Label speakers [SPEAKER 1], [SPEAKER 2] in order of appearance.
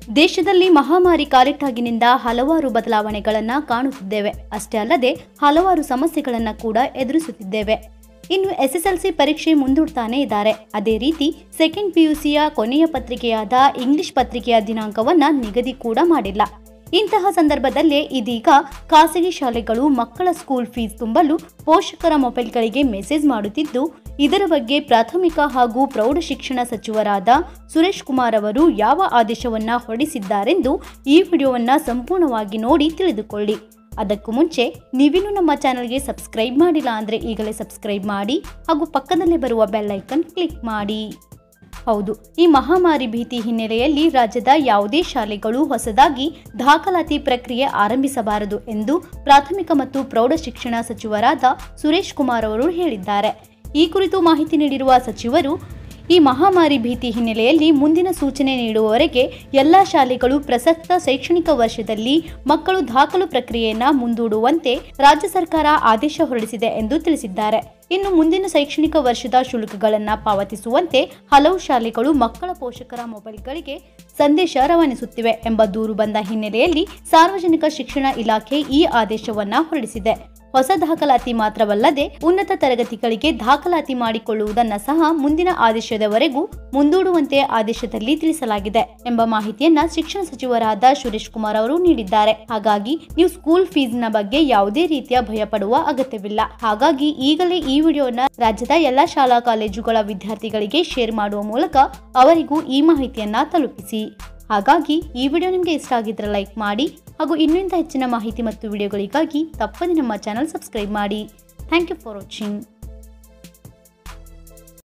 [SPEAKER 1] ದೇಶದಲ್ಲಿ ಮಹಾಮಾರಿ ಕಾಲಿಟ್ಟಾಗಿನಿಂದ ಹಲವಾರು ಬದಲಾವಣೆಗಳನ್ನು ಕಾಣುತ್ತಿದ್ದೇವೆ ಅಷ್ಟೇ ಅಲ್ಲದೆ ಹಲವಾರು ಸಮಸ್ಯೆಗಳನ್ನು ಕೂಡ ಎದುರಿಸುತ್ತಿದ್ದೇವೆ ಇನ್ನು ಎಸ್ಎಸ್ಎಲ್ಸಿ ಪರೀಕ್ಷೆ ಮುಂದೂಡ್ತಾನೆ ಇದ್ದಾರೆ ಅದೇ ರೀತಿ ಸೆಕೆಂಡ್ ಪಿಯುಸಿಯ ಕೊನೆಯ ಪತ್ರಿಕೆಯಾದ ಇಂಗ್ಲಿಷ್ ಪತ್ರಿಕೆಯ ದಿನಾಂಕವನ್ನ ನಿಗದಿ ಕೂಡ ಮಾಡಿಲ್ಲ ಇಂತಹ ಸಂದರ್ಭದಲ್ಲೇ ಇದೀಗ ಖಾಸಗಿ ಶಾಲೆಗಳು ಮಕ್ಕಳ ಸ್ಕೂಲ್ ಫೀಸ್ ತುಂಬಲು ಪೋಷಕರ ಮೊಬೈಲ್ಗಳಿಗೆ ಮೆಸೇಜ್ ಮಾಡುತ್ತಿದ್ದು ಇದರ ಬಗ್ಗೆ ಪ್ರಾಥಮಿಕ ಹಾಗೂ ಪ್ರೌಢ ಶಿಕ್ಷಣ ಸಚಿವರಾದ ಸುರೇಶ್ ಕುಮಾರ್ ಅವರು ಯಾವ ಆದೇಶವನ್ನ ಹೊರಡಿಸಿದ್ದಾರೆಂದು ಈ ವಿಡಿಯೋವನ್ನ ಸಂಪೂರ್ಣವಾಗಿ ನೋಡಿ ತಿಳಿದುಕೊಳ್ಳಿ ಅದಕ್ಕೂ ಮುಂಚೆ ನೀವಿನ್ನೂ ನಮ್ಮ ಚಾನಲ್ಗೆ ಸಬ್ಸ್ಕ್ರೈಬ್ ಮಾಡಿಲ್ಲ ಅಂದರೆ ಈಗಲೇ ಸಬ್ಸ್ಕ್ರೈಬ್ ಮಾಡಿ ಹಾಗೂ ಪಕ್ಕದಲ್ಲೇ ಬರುವ ಬೆಲ್ ಐಕನ್ ಕ್ಲಿಕ್ ಮಾಡಿ ಹೌದು ಈ ಮಹಾಮಾರಿ ಭೀತಿ ಹಿನ್ನೆಲೆಯಲ್ಲಿ ರಾಜ್ಯದ ಯಾವುದೇ ಶಾಲೆಗಳು ಹೊಸದಾಗಿ ದಾಖಲಾತಿ ಪ್ರಕ್ರಿಯೆ ಆರಂಭಿಸಬಾರದು ಎಂದು ಪ್ರಾಥಮಿಕ ಮತ್ತು ಪ್ರೌಢ ಶಿಕ್ಷಣ ಸಚಿವರಾದ ಸುರೇಶ್ ಕುಮಾರ್ ಅವರು ಹೇಳಿದ್ದಾರೆ ಈ ಕುರಿತು ಮಾಹಿತಿ ನೀಡಿರುವ ಸಚಿವರು ಈ ಮಹಾಮಾರಿ ಭೀತಿ ಹಿನ್ನೆಲೆಯಲ್ಲಿ ಮುಂದಿನ ಸೂಚನೆ ನೀಡುವವರೆಗೆ ಎಲ್ಲ ಶಾಲೆಗಳು ಪ್ರಸಕ್ತ ಶೈಕ್ಷಣಿಕ ವರ್ಷದಲ್ಲಿ ಮಕ್ಕಳು ದಾಖಲು ಪ್ರಕ್ರಿಯೆಯನ್ನ ಮುಂದೂಡುವಂತೆ ರಾಜ್ಯ ಸರ್ಕಾರ ಆದೇಶ ಹೊರಡಿಸಿದೆ ಎಂದು ತಿಳಿಸಿದ್ದಾರೆ ಇನ್ನು ಮುಂದಿನ ಶೈಕ್ಷಣಿಕ ವರ್ಷದ ಶುಲ್ಕಗಳನ್ನು ಪಾವತಿಸುವಂತೆ ಹಲವು ಶಾಲೆಗಳು ಮಕ್ಕಳ ಪೋಷಕರ ಮೊಬೈಲ್ಗಳಿಗೆ ಸಂದೇಶ ರವಾನಿಸುತ್ತಿವೆ ಎಂಬ ದೂರು ಬಂದ ಹಿನ್ನೆಲೆಯಲ್ಲಿ ಸಾರ್ವಜನಿಕ ಶಿಕ್ಷಣ ಇಲಾಖೆ ಈ ಆದೇಶವನ್ನ ಹೊರಡಿಸಿದೆ ಹೊಸ ದಾಖಲಾತಿ ಮಾತ್ರವಲ್ಲದೆ ಉನ್ನತ ತರಗತಿಗಳಿಗೆ ದಾಖಲಾತಿ ಮಾಡಿಕೊಳ್ಳುವುದನ್ನು ಸಹ ಮುಂದಿನ ಆದೇಶದವರೆಗೂ ಮುಂದೂಡುವಂತೆ ಆದೇಶದಲ್ಲಿ ತಿಳಿಸಲಾಗಿದೆ ಎಂಬ ಮಾಹಿತಿಯನ್ನ ಶಿಕ್ಷಣ ಸಚಿವರಾದ ಸುರೇಶ್ ಕುಮಾರ್ ಅವರು ನೀಡಿದ್ದಾರೆ ಹಾಗಾಗಿ ನೀವು ಸ್ಕೂಲ್ ಫೀಸ್ನ ಬಗ್ಗೆ ಯಾವುದೇ ರೀತಿಯ ಭಯಪಡುವ ಅಗತ್ಯವಿಲ್ಲ ಹಾಗಾಗಿ ಈಗಲೇ ಈ ವಿಡಿಯೋನ ರಾಜ್ಯದ ಎಲ್ಲಾ ಶಾಲಾ ಕಾಲೇಜುಗಳ ವಿದ್ಯಾರ್ಥಿಗಳಿಗೆ ಶೇರ್ ಮಾಡುವ ಮೂಲಕ ಅವರಿಗೂ ಈ ಮಾಹಿತಿಯನ್ನ ತಲುಪಿಸಿ ಹಾಗಾಗಿ ಈ ವಿಡಿಯೋ ನಿಮಗೆ ಇಷ್ಟ ಆಗಿದ್ರೆ ಲೈಕ್ ಮಾಡಿ ಹಾಗೂ ಇನ್ನೂ ಹೆಚ್ಚಿನ ಮಾಹಿತಿ ಮತ್ತು ವಿಡಿಯೋಗಳಿಗಾಗಿ ತಪ್ಪದೆ ನಮ್ಮ ಚಾನಲ್ ಸಬ್ಸ್ಕ್ರೈಬ್ ಮಾಡಿ ಥ್ಯಾಂಕ್ ಯು ಫಾರ್ ವಾಚಿಂಗ್